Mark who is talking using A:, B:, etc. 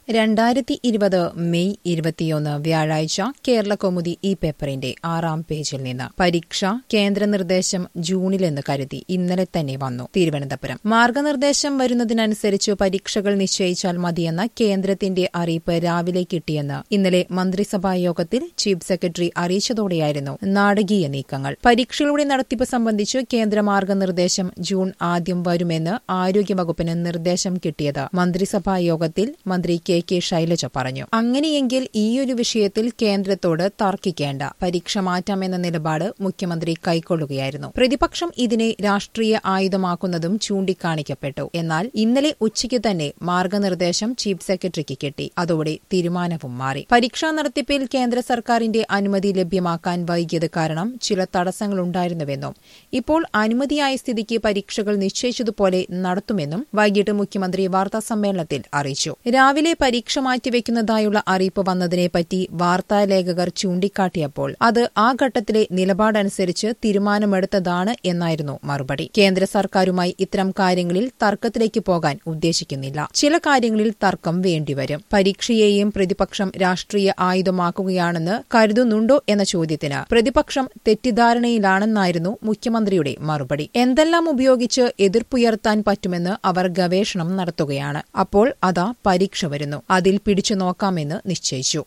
A: രണ്ടായിരത്തി ഇരുപത് മെയ് ഇരുപത്തിയൊന്ന് വ്യാഴാഴ്ച കേരള കൗമുദി ഈ പേപ്പറിന്റെ ആറാം പേജിൽ നിന്ന് പരീക്ഷ കേന്ദ്ര നിർദ്ദേശം ജൂണിലെന്ന് കരുതി ഇന്നലെ തന്നെ വന്നു തിരുവനന്തപുരം മാർഗനിർദ്ദേശം വരുന്നതിനനുസരിച്ച് പരീക്ഷകൾ നിശ്ചയിച്ചാൽ മതിയെന്ന കേന്ദ്രത്തിന്റെ അറിയിപ്പ് രാവിലെ കിട്ടിയെന്ന് ഇന്നലെ മന്ത്രിസഭാ യോഗത്തിൽ ചീഫ് സെക്രട്ടറി അറിയിച്ചതോടെയായിരുന്നു നാടകീയ നീക്കങ്ങൾ പരീക്ഷകളുടെ നടത്തിപ്പ് സംബന്ധിച്ച് കേന്ദ്ര മാർഗനിർദ്ദേശം ജൂൺ ആദ്യം വരുമെന്ന് ആരോഗ്യവകുപ്പിന് നിർദ്ദേശം കിട്ടിയത് മന്ത്രിസഭാ യോഗത്തിൽ മന്ത്രി കെ കെ ശൈലജ പറഞ്ഞു അങ്ങനെയെങ്കിൽ ഈയൊരു വിഷയത്തിൽ കേന്ദ്രത്തോട് തർക്കിക്കേണ്ട പരീക്ഷ മാറ്റാമെന്ന നിലപാട് മുഖ്യമന്ത്രി കൈക്കൊള്ളുകയായിരുന്നു പ്രതിപക്ഷം ഇതിനെ രാഷ്ട്രീയ ആയുധമാക്കുന്നതും ചൂണ്ടിക്കാണിക്കപ്പെട്ടു എന്നാൽ ഇന്നലെ ഉച്ചയ്ക്ക് തന്നെ മാർഗനിർദ്ദേശം ചീഫ് സെക്രട്ടറിക്ക് കിട്ടി അതോടെ തീരുമാനവും മാറി പരീക്ഷാ നടത്തിപ്പിൽ കേന്ദ്ര സർക്കാരിന്റെ അനുമതി ലഭ്യമാക്കാൻ വൈകിയത് കാരണം ചില തടസ്സങ്ങളുണ്ടായിരുന്നുവെന്നും ഇപ്പോൾ അനുമതിയായ സ്ഥിതിക്ക് പരീക്ഷകൾ നിശ്ചയിച്ചതുപോലെ നടത്തുമെന്നും വൈകിട്ട് മുഖ്യമന്ത്രി വാർത്താസമ്മേളനത്തിൽ അറിയിച്ചു രാവിലെ പരീക്ഷ മാറ്റിവെക്കുന്നതായുള്ള അറിയിപ്പ് വന്നതിനെപ്പറ്റി വാർത്താലേഖകർ ചൂണ്ടിക്കാട്ടിയപ്പോൾ അത് ആ ഘട്ടത്തിലെ നിലപാടനുസരിച്ച് തീരുമാനമെടുത്തതാണ് എന്നായിരുന്നു മറുപടി കേന്ദ്ര സർക്കാരുമായി ഇത്തരം കാര്യങ്ങളിൽ തർക്കത്തിലേക്ക് പോകാൻ ഉദ്ദേശിക്കുന്നില്ല ചില കാര്യങ്ങളിൽ തർക്കം വേണ്ടിവരും പരീക്ഷയെയും പ്രതിപക്ഷം രാഷ്ട്രീയ ആയുധമാക്കുകയാണെന്ന് കരുതുന്നുണ്ടോ എന്ന ചോദ്യത്തിന് പ്രതിപക്ഷം തെറ്റിദ്ധാരണയിലാണെന്നായിരുന്നു മുഖ്യമന്ത്രിയുടെ മറുപടി എന്തെല്ലാം ഉപയോഗിച്ച് എതിർപ്പുയർത്താൻ പറ്റുമെന്ന് അവർ ഗവേഷണം നടത്തുകയാണ് അപ്പോൾ അതാ പരീക്ഷ വരുന്നു അതിൽ പിടിച്ചു നോക്കാമെന്ന് നിശ്ചയിച്ചു